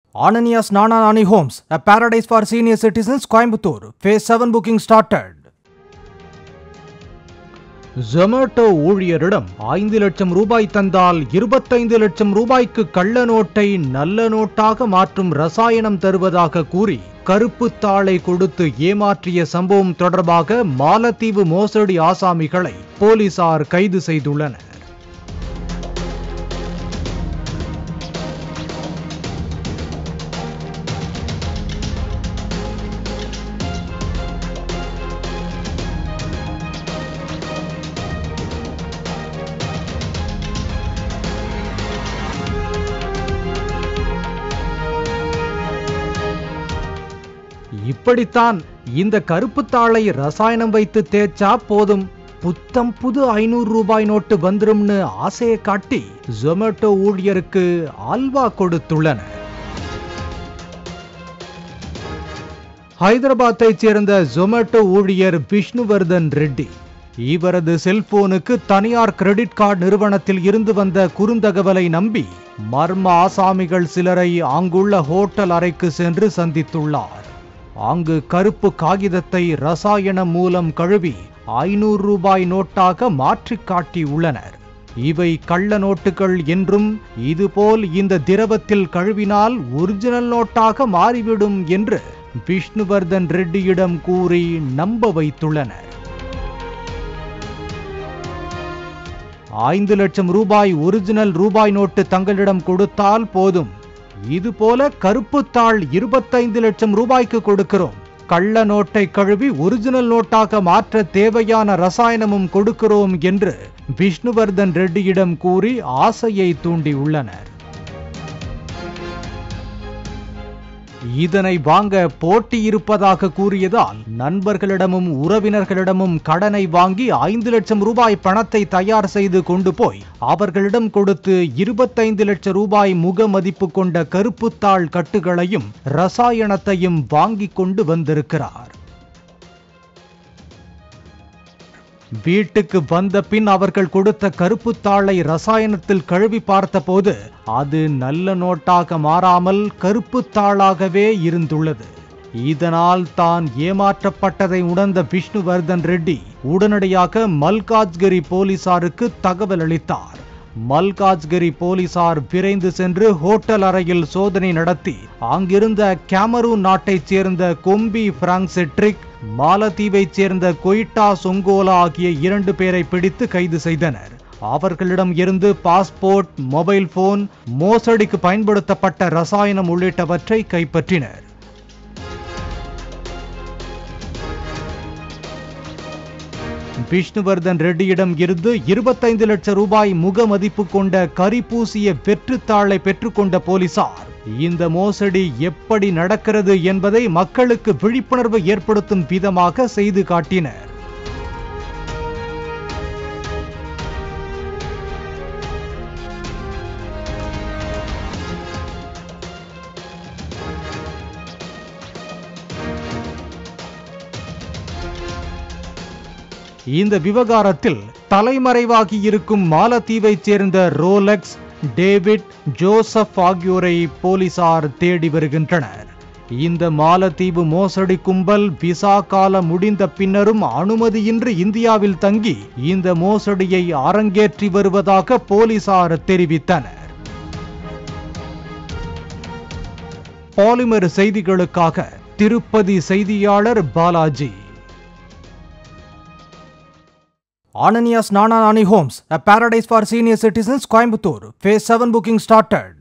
Ananias Nana Nani Homes, a paradise for senior citizens, Coimbatore. Phase 7 booking started. Zomato ஊழியரிடம் ஐந்து லட்சம் ரூபாய் தந்தால் இருபத்தைந்து லட்சம் ரூபாய்க்கு கள்ள நோட்டை நல்ல நோட்டாக மாற்றும் ரசாயனம் தருவதாக கூறி கருப்பு தாளை கொடுத்து ஏமாற்றிய சம்பவம் தொடர்பாக மாலத்தீவு மோசடி ஆசாமிகளை போலீசார் கைது செய்துள்ளனர் இப்படித்தான் இந்த கருப்பு தாளை ரசாயனம் வைத்து தேய்ச்சா போதும் புத்தம் புது ஐநூறு ரூபாய் நோட்டு வந்துரும்னு ஆசையை காட்டி ஜொமேட்டோ ஊழியருக்கு அல்வா கொடுத்துள்ளனர் ஹைதராபாத்தைச் சேர்ந்த ஜொமேட்டோ ஊழியர் விஷ்ணுவர்தன் ரெட்டி இவரது செல்போனுக்கு தனியார் கிரெடிட் கார்டு நிறுவனத்தில் இருந்து வந்த குறுந்தகவலை நம்பி மர்ம ஆசாமிகள் சிலரை அங்குள்ள ஹோட்டல் அறைக்கு சென்று சந்தித்துள்ளார் அங்கு கருப்பு காகிதத்தை ரசாயனம் மூலம் கழுவி ஐநூறு ரூபாய் நோட்டாக மாற்றிக் காட்டியுள்ளனர் இவை கள்ள நோட்டுகள் என்றும் இதுபோல் இந்த திரவத்தில் கழுவினால் ஒரிஜினல் நோட்டாக மாறிவிடும் என்று விஷ்ணுவர்தன் ரெட்டியிடம் கூறி நம்ப வைத்துள்ளனர் ஐந்து லட்சம் ரூபாய் ஒரிஜினல் ரூபாய் நோட்டு தங்களிடம் கொடுத்தால் போதும் இது போல கருப்புத்தாள் இருபத்தைந்து லட்சம் ரூபாய்க்கு கொடுக்கிறோம் கள்ள நோட்டை கழுவி ஒரிஜினல் நோட்டாக மாற்ற தேவையான ரசாயனமும் கொடுக்கிறோம் என்று விஷ்ணுவர்தன் ரெட்டியிடம் கூறி ஆசையை தூண்டியுள்ளனர் இதனை வாங்க போட்டி இருப்பதாக கூறியதால் நண்பர்களிடமும் உறவினர்களிடமும் கடனை வாங்கி ஐந்து லட்சம் ரூபாய் பணத்தை தயார் செய்து கொண்டு போய் அவர்களிடம் கொடுத்து இருபத்தைந்து லட்சம் ரூபாய் முக மதிப்பு கொண்ட கருப்புத்தாள் கட்டுகளையும் ரசாயனத்தையும் வாங்கி கொண்டு வந்திருக்கிறார் வீட்டுக்கு வந்த பின் அவர்கள் கொடுத்த கருப்பு தாளை ரசாயனத்தில் கழுவி பார்த்தபோது அது நல்ல நோட்டாக மாறாமல் கருப்பு தாளாகவே இருந்துள்ளது இதனால் தான் ஏமாற்றப்பட்டதை உணர்ந்த விஷ்ணுவர்தன் ரெட்டி உடனடியாக மல்காஜ்கிரி போலீசாருக்கு தகவல் அளித்தார் மல்காஜ்கிரி போலீசார் விரைந்து சென்று ஹோட்டல் அறையில் சோதனை நடத்தி அங்கிருந்த கேமரூன் நாட்டைச் சேர்ந்த கொம்பி பிராங்செட்ரிக் மாலத்தீவைச் சேர்ந்த கொய்டா சொங்கோலா ஆகிய இரண்டு பேரை பிடித்து கைது செய்தனர் அவர்களிடம் இருந்து பாஸ்போர்ட் மொபைல் போன் மோசடிக்கு பயன்படுத்தப்பட்ட ரசாயனம் உள்ளிட்டவற்றை கைப்பற்றினர் விஷ்ணுவர்தன் ரெட்டியிடம் இருந்து இருபத்தைந்து லட்சம் ரூபாய் முக மதிப்பு கொண்ட கரி பூசிய வெற்றுத்தாளை பெற்றுக்கொண்ட போலீசார் இந்த மோசடி எப்படி நடக்கிறது என்பதை மக்களுக்கு விழிப்புணர்வு ஏற்படுத்தும் விதமாக செய்து காட்டினர் இந்த விவகாரத்தில் தலைமறைவாகி இருக்கும் மாலத்தீவைச் சேர்ந்த ரோலக்ஸ் டேவிட் ஜோசப் ஆகியோரை போலீசார் தேடி வருகின்றனர் இந்த மாலத்தீவு மோசடி கும்பல் விசா காலம் முடிந்த பின்னரும் அனுமதியின்றி இந்தியாவில் தங்கி இந்த மோசடியை அரங்கேற்றி வருவதாக போலீசார் தெரிவித்தனர் பாலிமர் செய்திகளுக்காக திருப்பதி செய்தியாளர் Balaji Ananias Nana Nani Homes, a paradise for senior citizens, Coimbatore. Phase 7 booking started.